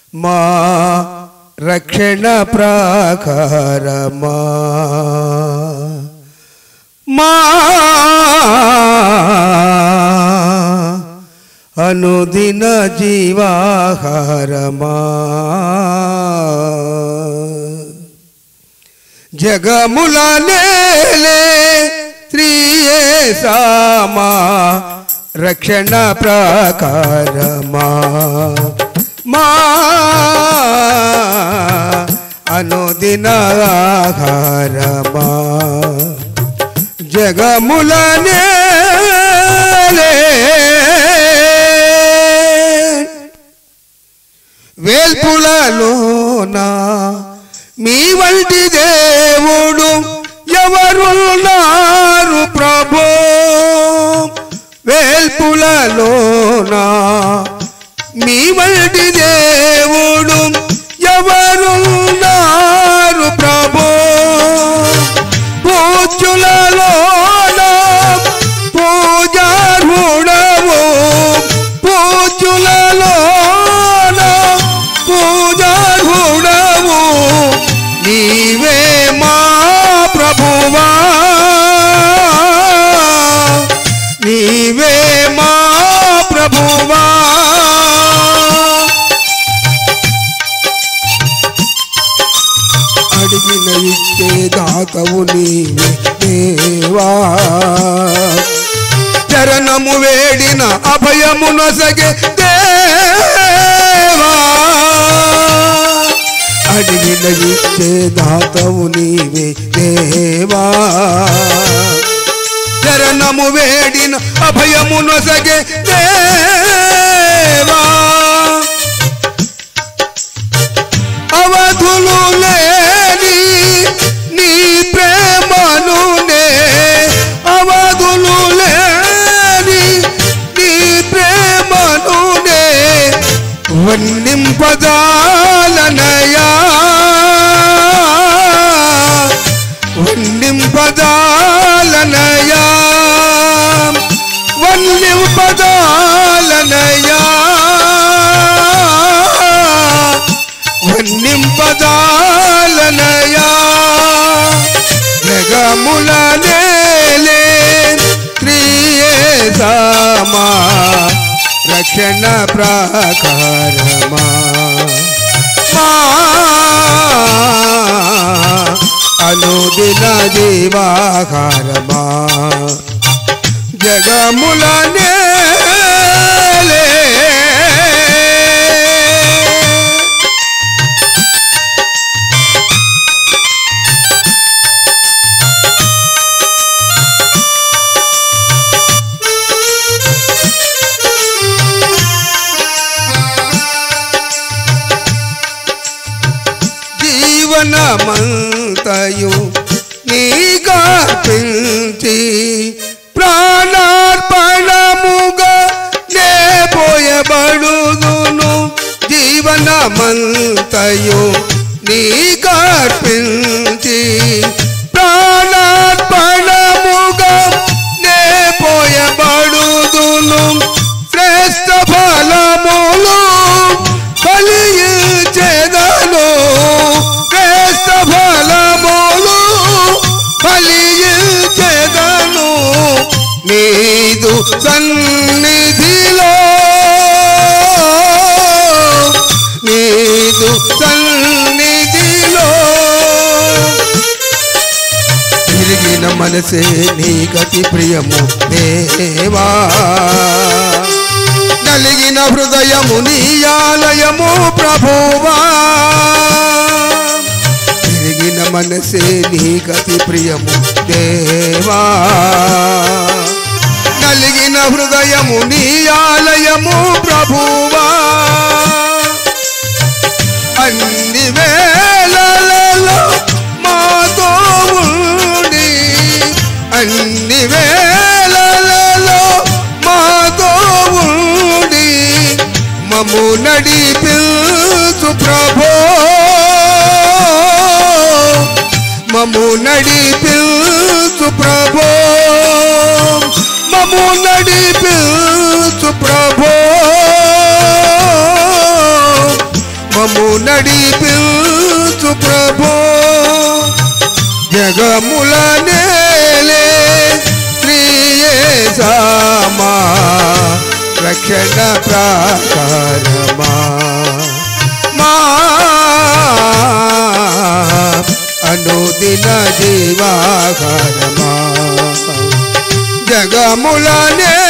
మా రక్షణ ప్రాకారమా మా అనుదిన జీవాహారమా జగముల నేలే త్రియే సామా రక్షణ ప్రాకారమా మా అనుదిన ఆహారమా జగముల నేలే వేల్పులలోన మీ వంటి దేవుడు ఎవరున్నారు ప్రభు వేల్పులలోన మీ వంటి దేవుడు ఎవరున్నారు ప్రభు పూజులలోన పూజార్హుడవు పూజులలోన పూజార్హుడవు నీవే మా ప్రభువా నీవే మా ప్రభువా అడిగిన ఇచ్చే దాతవు నీవే దేవా చరణము వేడిన అభయము నొసగే దేవా అడిగిన ఇచ్చే దాతవు నీవే దేవా చరణము వేడిన అభయము నొసగే దేవా అవధులు లేని నీ ప్రేమను నే అవధులు లేని నీ ప్రేమను నే వన్నింపదాలనయా వన్నింపదాలనయా వన్నింపదాలనయా వన్నింపదాలనయా జగముల నేలే త్రియే సామా రక్షణ ప్రాకారమా మా అనుదిన జీవాహారమా జగముల నేలే జీవనమంతయు నీగా పిలిచి ప్రాణార్పణముగా నే పోయబడుదును జీవనమంతయు నీగా పిలిచి ప్రాణార్పణముగా నే పోయబడుదును శ్రేష్ఠ ఫలములు ఫలించెదను శ్రేష్ఠ ఫలములు ఫలించెదను నీదు సన్నిధిలో నీదు సన్నిధిలో తిరిగిన మనసే నీ గతి ప్రియము దేవా నలిగిన హృదయము నీ ఆలయము ప్రభువా తిరిగిన మనసే నీ గతి ప్రియము దేవా నలిగిన హృదయము నీ ఆలయము ప్రభువా అన్ని వేళలలో మాతో ఉండి అన్ని వేళలలో మాతో ఉండి మము నడిపించు ప్రభో మము నడిపించు ప్రభో మము నడిపించు ప్రభో మము నడిపించు ప్రభో జగముల నేలే శ్రీయే సామా రక్షణ ప్రాకారమా మా అనుదిన జీవాకారమా జగముల నేలే